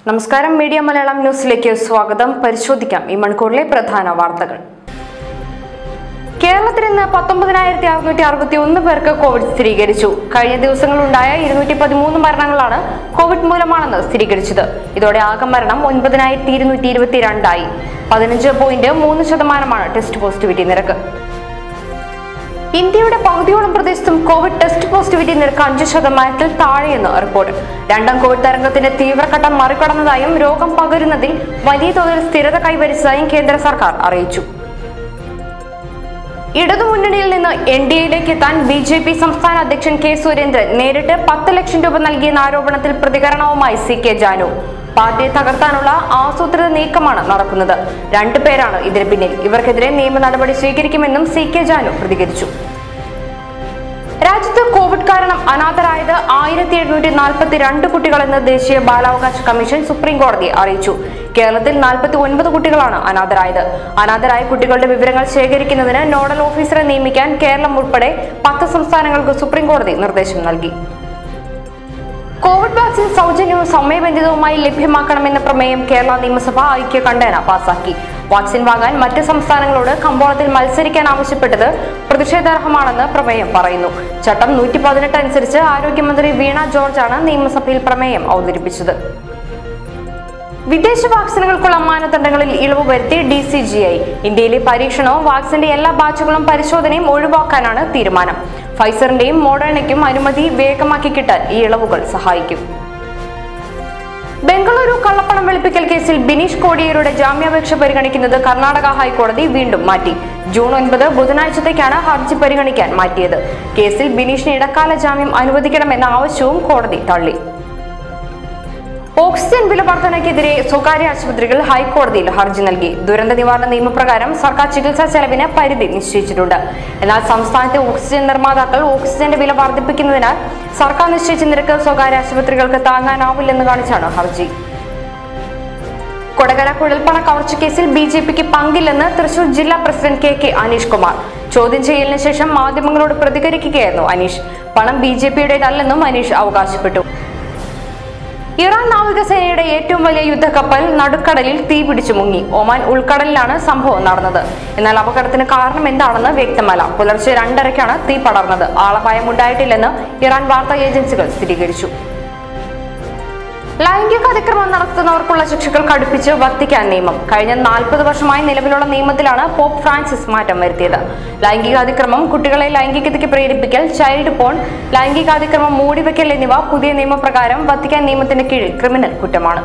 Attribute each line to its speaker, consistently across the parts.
Speaker 1: നമസ്കാരം മീഡിയ മലയാളം ന്യൂസിലേക്ക് സ്വാഗതം പരിശോധിക്കാം ഈ മണിക്കൂറിലെ പ്രധാന വാർത്തകൾ കേരളത്തിൽ ഇന്ന് പത്തൊമ്പതിനായിരത്തി അറുന്നൂറ്റി അറുപത്തി ഒന്ന് പേർക്ക് കോവിഡ് സ്ഥിരീകരിച്ചു കഴിഞ്ഞ ദിവസങ്ങളുണ്ടായ ഇരുന്നൂറ്റി പതിമൂന്ന് മരണങ്ങളാണ് കോവിഡ് മൂലമാണെന്ന് സ്ഥിരീകരിച്ചത് ഇതോടെ ആകെ മരണം ഒൻപതിനായിരത്തി ഇരുന്നൂറ്റി ഇരുപത്തിരണ്ടായി പതിനഞ്ച് പോയിന്റ് മൂന്ന് ശതമാനമാണ് ടെസ്റ്റ് പോസിറ്റിവിറ്റി നിരക്ക് ഇന്ത്യയുടെ പകുതിയോളം പ്രദേശത്തും കോവിഡ് ടെസ്റ്റ് പോസിറ്റിവിറ്റി നിരക്ക് അഞ്ച് ശതമാനത്തിൽ താഴെയെന്ന് റിപ്പോർട്ട് രണ്ടാം കോവിഡ് തരംഗത്തിന്റെ തീവ്രഘട്ടം മറികടന്നതായും രോഗം പകരുന്നതിൽ വലിയ തോതിൽ സ്ഥിരത കൈവരിച്ചതായും കേന്ദ്ര സർക്കാർ അറിയിച്ചു ഇടതുമുന്നണിയിൽ നിന്ന് എൻ ഡി എയിലേക്ക് എത്താൻ ബി ജെ പി സംസ്ഥാന അധ്യക്ഷൻ കെ സുരേന്ദ്രൻ നേരിട്ട് പത്ത് ലക്ഷം രൂപ നൽകിയെന്ന ആരോപണത്തിൽ പ്രതികരണവുമായി സി കെ ജാനു പാർട്ടിയെ തകർത്താനുള്ള ആസൂത്രിത നീക്കമാണ് നടക്കുന്നത് രണ്ടു പേരാണ് ഇതിന് പിന്നിൽ ഇവർക്കെതിരെ നിയമ നടപടി സ്വീകരിക്കുമെന്നും സി കെ ജാനു പ്രതികരിച്ചു രാജ്യത്ത് കോവിഡ് കാരണം അനാഥരായത് ആയിരത്തി എഴുന്നൂറ്റി നാൽപ്പത്തി രണ്ട് കുട്ടികളെന്ന് ദേശീയ ബാലാവകാശ കമ്മീഷൻ സുപ്രീം കോടതിയെ അറിയിച്ചു കേരളത്തിൽ നാൽപ്പത്തി ഒൻപത് കുട്ടികളാണ് അനാഥരായത് അനാഥരായ കുട്ടികളുടെ വിവരങ്ങൾ ശേഖരിക്കുന്നതിന് നോഡൽ ഓഫീസറെ നിയമിക്കാൻ കേരളം ഉൾപ്പെടെ പത്ത് സംസ്ഥാനങ്ങൾക്ക് സുപ്രീം കോടതി നിർദ്ദേശം നൽകി കോവിഡ് വാക്സിൻ സൗജന്യവും സമയബന്ധിതവുമായി ലഭ്യമാക്കണമെന്ന പ്രമേയം കേരള നിയമസഭ ഐക്യ കണ്ടേന പാസാക്കി വാക്സിൻ വാങ്ങാൻ മറ്റ് സംസ്ഥാനങ്ങളോട് കമ്പോളത്തിൽ മത്സരിക്കാൻ ആവശ്യപ്പെട്ടത് പ്രതിഷേധാർഹമാണെന്ന് പ്രമേയം പറയുന്നു ചട്ടം നൂറ്റി പതിനെട്ട് അനുസരിച്ച് ആരോഗ്യമന്ത്രി വീണ ജോർജാണ് നിയമസഭയിൽ പ്രമേയം അവതരിപ്പിച്ചത് വിദേശ വാക്സിനുകൾക്കുള്ള മാനദണ്ഡങ്ങളിൽ ഇളവ് വരുത്തി ഡി സി ജി ഐ ഇന്ത്യയിലെ പരീക്ഷണവും വാക്സിന്റെ എല്ലാ ബാച്ചുകളും പരിശോധനയും ഒഴിവാക്കാനാണ് തീരുമാനം ഫൈസറിന്റെയും മോഡേണയ്ക്കും അനുമതി വേഗമാക്കി കിട്ടാൻ ഈ ഇളവുകൾ സഹായിക്കും ബംഗളൂരു കള്ളപ്പണം വെളുപ്പിക്കൽ കേസിൽ ബിനീഷ് കോടിയേരുടെ ജാമ്യാപേക്ഷ പരിഗണിക്കുന്നത് കർണാടക ഹൈക്കോടതി വീണ്ടും മാറ്റി ജൂൺ ഒൻപത് ബുധനാഴ്ചത്തേക്കാണ് ഹർജി പരിഗണിക്കാൻ മാറ്റിയത് കേസിൽ ബിനീഷിന് ഇടക്കാല ജാമ്യം അനുവദിക്കണമെന്ന ആവശ്യവും കോടതി തള്ളി ഓക്സിജൻ വില വർധനയ്ക്കെതിരെ സ്വകാര്യ ആശുപത്രികൾ ഹൈക്കോടതിയിൽ ഹർജി നൽകി ദുരന്ത നിവാരണ നിയമപ്രകാരം സർക്കാർ ചികിത്സാ ചെലവിന് പരിധി നിശ്ചയിച്ചിട്ടുണ്ട് എന്നാൽ സംസ്ഥാനത്തെ ഓക്സിജൻ നിർമ്മാതാക്കൾ ഓക്സിജന്റെ വില വർദ്ധിപ്പിക്കുന്നതിനാൽ സർക്കാർ നിശ്ചയിച്ച നിരക്ക് സ്വകാര്യ ആശുപത്രികൾക്ക് താങ്ങാനാവില്ലെന്ന് കാണിച്ചാണ് ഹർജി കൊടകര കുഴൽപ്പണ കവർച്ച കേസിൽ ബി ജെ പിക്ക് പങ്കില്ലെന്ന് തൃശൂർ ജില്ലാ president K K Aneesh Kumar ചോദ്യം ചെയ്യലിന് ശേഷം മാധ്യമങ്ങളോട് പ്രതികരിക്കുകയായിരുന്നു അനീഷ് പണം ബി ജെ പിയുടേതല്ലെന്നും അനീഷ് അവകാശപ്പെട്ടു ഇറാൻ നാവികസേനയുടെ ഏറ്റവും വലിയ യുദ്ധക്കപ്പൽ നടുക്കടലിൽ തീപിടിച്ചു മുങ്ങി ഒമാൻ ഉൾക്കടലിലാണ് സംഭവം നടന്നത് എന്നാൽ അപകടത്തിന് കാരണം എന്താണെന്ന് വ്യക്തമല്ല പുലർച്ചെ രണ്ടരയ്ക്കാണ് തീ പടർന്നത് ആളപായം ഉണ്ടായിട്ടില്ലെന്ന് ഇറാൻ വാർത്താ ഏജൻസികൾ സ്ഥിരീകരിച്ചു ലൈംഗിക അതിക്രമം നടത്തുന്നവർക്കുള്ള ശിക്ഷകൾ കടുപ്പിച്ച് വത്തിക്കാൻ നിയമം കഴിഞ്ഞ നാൽപ്പത് വർഷമായി നിലവിലുള്ള നിയമത്തിലാണ് പോപ്പ് ഫ്രാൻസിസ് മാറ്റം വരുത്തിയത് ലൈംഗിക അതിക്രമം കുട്ടികളെ ലൈംഗികതയ്ക്ക് പ്രേരിപ്പിക്കൽ ചൈൽഡ് പോൺ ലൈംഗികാതിക്രമം മൂടിവെക്കൽ എന്നിവ പുതിയ നിയമപ്രകാരം വത്തിക്കാൻ നിയമത്തിന് കീഴിൽ ക്രിമിനൽ കുറ്റമാണ്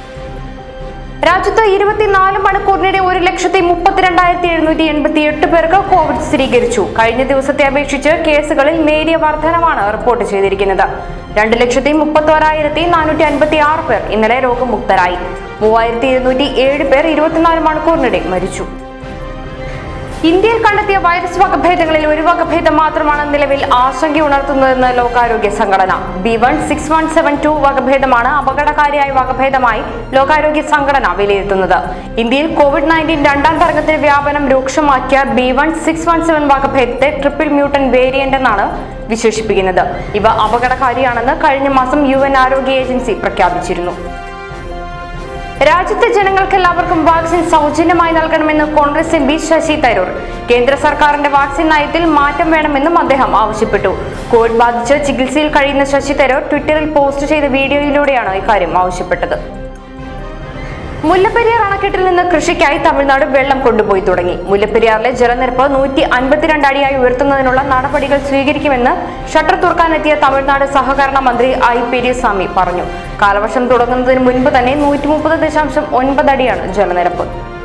Speaker 1: രാജ്യത്ത് ഇരുപത്തിനാല് മണിക്കൂറിനിടെ ഒരു ലക്ഷത്തി മുപ്പത്തിരണ്ടായിരത്തി എഴുന്നൂറ്റി എൺപത്തി എട്ട് പേർക്ക് കോവിഡ് സ്ഥിരീകരിച്ചു കഴിഞ്ഞ ദിവസത്തെ അപേക്ഷിച്ച് കേസുകളിൽ നേരിയ വർധനമാണ് റിപ്പോർട്ട് ചെയ്തിരിക്കുന്നത് രണ്ട് ലക്ഷത്തി മുപ്പത്തോരായിരത്തി നാനൂറ്റി അൻപത്തി ആറ് പേർ ഇന്നലെ രോഗമുക്തരായി മൂവായിരത്തി ഇരുന്നൂറ്റി ഏഴ് പേർ ഇരുപത്തിനാല് മണിക്കൂറിനിടെ മരിച്ചു ഇന്ത്യയിൽ കണ്ടെത്തിയ വൈറസ് വകഭേദങ്ങളിൽ ഒരു വകഭേദം മാത്രമാണ് നിലവിൽ ആശങ്കയുണർത്തുന്നതെന്ന് ലോകാരോഗ്യ സംഘടന B one six one seven two വകഭേദമാണ് അപകടകാരിയായ വകഭേദമായി ലോകാരോഗ്യ സംഘടന വിലയിരുത്തുന്നത് ഇന്ത്യയിൽ കോവിഡ് നയൻറ്റീൻ രണ്ടാം തരംഗത്തിന്റെ വ്യാപനം രൂക്ഷമാക്കിയ B one six one seven വകഭേദത്തെ ട്രിപ്പിൾ മ്യൂട്ടൻ വേരിയന്റ് എന്നാണ് വിശേഷിപ്പിക്കുന്നത് ഇവ അപകടകാരിയാണെന്ന് കഴിഞ്ഞ മാസം യു എൻ ആരോഗ്യ ഏജൻസി പ്രഖ്യാപിച്ചിരുന്നു രാജ്യത്തെ ജനങ്ങൾക്ക് എല്ലാവർക്കും വാക്സിൻ സൗജന്യമായി നൽകണമെന്ന് കോൺഗ്രസ് എം പി ശശി തരൂർ കേന്ദ്ര സർക്കാരിന്റെ വാക്സിൻ നയത്തിൽ മാറ്റം വേണമെന്നും അദ്ദേഹം ആവശ്യപ്പെട്ടു കോവിഡ് ബാധിച്ച് ചികിത്സയിൽ കഴിയുന്ന ശശി തരൂർ ട്വിറ്ററിൽ പോസ്റ്റ് ചെയ്ത വീഡിയോയിലൂടെയാണ് ഇക്കാര്യം ആവശ്യപ്പെട്ടത് മുല്ലപ്പെരിയാർ അണക്കെട്ടിൽ നിന്ന് കൃഷിക്കായി തമിഴ്നാട് വെള്ളം കൊണ്ടുപോയി തുടങ്ങി മുല്ലപ്പെരിയാറിലെ ജലനിരപ്പ് നൂറ്റി അൻപത്തിരണ്ട് അടിയായി ഉയർത്തുന്നതിനുള്ള നടപടികൾ സ്വീകരിക്കുമെന്ന് ഷട്ടർ തുറക്കാനെത്തിയ തമിഴ്നാട് സഹകരണ മന്ത്രി ഐ പെരിയസ്വാമി പറഞ്ഞു കാലവർഷം തുടങ്ങുന്നതിന് മുൻപ് തന്നെ നൂറ്റി മുപ്പത് ദശാംശം ഒൻപത് അടിയാണ് ജലനിരപ്പ്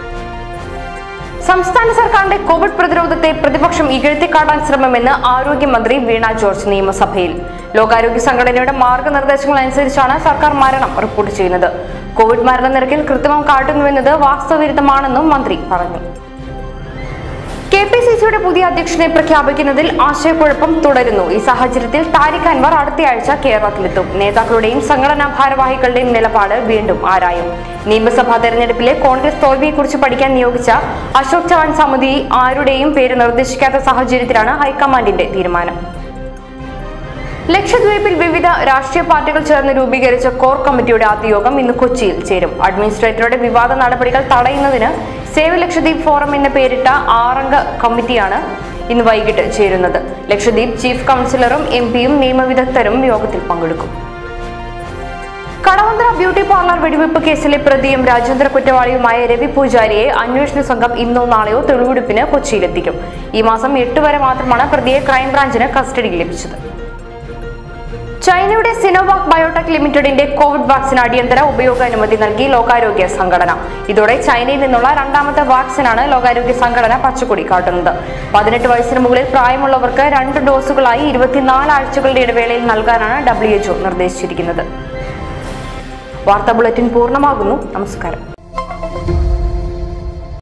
Speaker 1: സംസ്ഥാന സർക്കാരിന്റെ കോവിഡ് പ്രതിരോധത്തെ പ്രതിപക്ഷം ഇകഴ്ത്തിക്കാട്ടാൻ ശ്രമമെന്ന് ആരോഗ്യമന്ത്രി വീണ ജോർജ് നിയമസഭയിൽ ലോകാരോഗ്യ സംഘടനയുടെ മാർഗനിർദ്ദേശങ്ങൾ അനുസരിച്ചാണ് സർക്കാർ മരണം റിപ്പോർട്ട് ചെയ്യുന്നത് കോവിഡ് മരണനിരക്കിൽ കൃത്രിമം കാട്ടുന്നുവെന്നത് വാസ്തവവിരുദ്ധമാണെന്നും മന്ത്രി പറഞ്ഞു കെ പി സി സിയുടെ പുതിയ അധ്യക്ഷനെ പ്രഖ്യാപിക്കുന്നതിൽ ആശയക്കുഴപ്പം തുടരുന്നു ഈ സാഹചര്യത്തിൽ താരിഖ് അൻവർ അടുത്തയാഴ്ച കേരളത്തിലെത്തും നേതാക്കളുടെയും സംഘടനാ ഭാരവാഹികളുടെയും നിലപാട് വീണ്ടും ആരായും നിയമസഭാ തെരഞ്ഞെടുപ്പിലെ കോൺഗ്രസ് തോൽവിയെക്കുറിച്ച് പഠിക്കാൻ നിയോഗിച്ച അശോക് ചവാൻ സമിതി ആരുടെയും പേര് നിർദ്ദേശിക്കാത്ത സാഹചര്യത്തിലാണ് ഹൈക്കമാൻഡിന്റെ തീരുമാനം ലക്ഷദ്വീപിൽ വിവിധ രാഷ്ട്രീയ പാർട്ടികൾ ചേർന്ന് രൂപീകരിച്ച കോർ കമ്മിറ്റിയുടെ ആദ്യ യോഗം ഇന്ന് കൊച്ചിയിൽ ചേരും അഡ്മിനിസ്ട്രേറ്ററുടെ വിവാദ നടപടികൾ തടയുന്നതിന് സേവ് ലക്ഷദ്വീപ് ഫോറം എന്ന് പേരിട്ട ആറംഗ കമ്മിറ്റിയാണ് ഇന്ന് വൈകിട്ട് ചേരുന്നത് ലക്ഷദ്വീപ് ചീഫ് കൗൺസിലറും എം പിയും നിയമവിദഗ്ധരും യോഗത്തിൽ പങ്കെടുക്കും കടവന്ത്ര ബ്യൂട്ടി പാർലർ വെടിവെപ്പ് കേസിലെ പ്രതിയും രാജ്യാന്തര കുറ്റവാളിയുമായ രവി പൂജാരിയെ അന്വേഷണ സംഘം ഇന്നോ നാളെയോ തെളിവെടുപ്പിന് കൊച്ചിയിലെത്തിക്കും ഈ മാസം എട്ട് വരെ മാത്രമാണ് പ്രതിയെ ക്രൈംബ്രാഞ്ചിന് കസ്റ്റഡിയിൽ ലഭിച്ചത് ചൈനയുടെ സിനോവാക് ബയോടെക് ലിമിറ്റഡിന്റെ കോവിഡ് വാക്സിൻ അടിയന്തര ഉപയോഗാനുമതി നൽകി ലോകാരോഗ്യ സംഘടന ഇതോടെ ചൈനയിൽ നിന്നുള്ള രണ്ടാമത്തെ വാക്സിനാണ് ലോകാരോഗ്യ സംഘടന പച്ചക്കൊടി കാട്ടുന്നത് പതിനെട്ട് വയസ്സിന് മുകളിൽ പ്രായമുള്ളവർക്ക് രണ്ട് ഡോസുകളായി ഇരുപത്തിനാല് ആഴ്ചകളുടെ ഇടവേളയിൽ നൽകാനാണ് ഡബ്ല്യു എച്ച്ഒ നിർദ്ദേശിച്ചിരിക്കുന്നത് വാർത്താ ബുള്ളറ്റിൻ പൂർണ്ണമാകുന്നു നമസ്കാരം